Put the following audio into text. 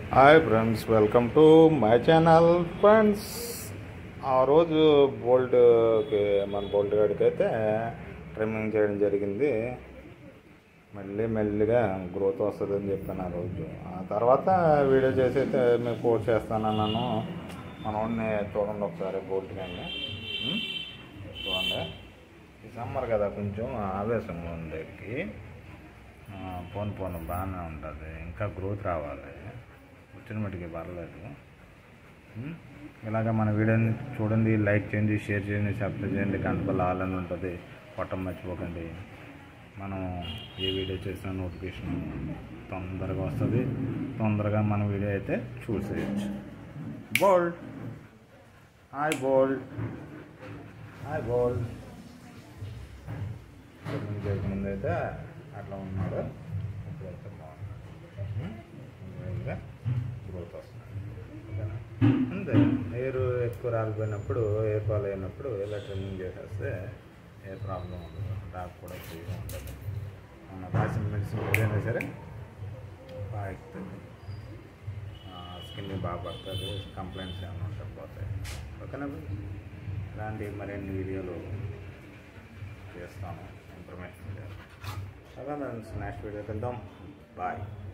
Hi friends welcome to my channel friends ఆ రోజు బోల్ట్కి మన బోల్ట్ గాడికి అయితే ట్రిమ్మింగ్ చేయడం జరిగింది మళ్ళీ మెల్లిగా గ్రోత్ వస్తుందని చెప్పాను ఆ రోజు ఆ తర్వాత వీడియో చేసి అయితే మీకు పోస్ట్ చేస్తానన్నాను మనోడిని చూడండి ఒకసారి బోల్ట్ కానీ చూడండి ఈ సమ్మర్ కదా కొంచెం ఆవేశంగా ఉంది ఎక్కి పోను పోను బాగానే ఉంటుంది ఇంకా గ్రోత్ రావాలి వచ్చిన మటుకి పర్లేదు ఉం? ఇలాగ మన వీడియోని చూడండి లైక్ చేయండి షేర్ చేయండి సబ్స్క్రైబ్ చేయండి గంటపల్లి ఆల్ అని ఉంటుంది కొట్టం మర్చిపోకండి మనం ఏ వీడియో చేసినా నోటిఫికేషన్ తొందరగా వస్తుంది తొందరగా మన వీడియో అయితే చూసేయచ్చు బోల్డ్ హాయ్ బోల్డ్ హాయ్ బోల్డ్ ముందు అయితే అట్లా ఉన్నాడు ఇప్పుడైతే బాగుంది ఇంకా గ్రోత్ వస్తుంది ఓకేనా? అంతే ఎయిర్ ఎక్కువ రాలిపోయినప్పుడు ఎయిర్ ఫాల్ అయినప్పుడు ఇలా ట్రిమ్మింగ్ చేసేస్తే ఏ ప్రాబ్లం ఉండదు డాక్ కూడా ఫ్రీగా ఉంటుంది మన రాసిన మెడిసిన్ ఏదైనా సరే బాగా ఎక్కుతుంది స్కిన్ బాగా పడుతుంది కంప్లైంట్స్ ఏమైనా ఉంటే పోతాయి ఓకేనా ఇలాంటి మరిన్ని వీడియోలు చేస్తాను ఇన్ఫర్మేషన్ వీడియోలు ఓకే ఫ్రెండ్స్ నెక్స్ట్ వీడియోకి వెళ్దాం బాయ్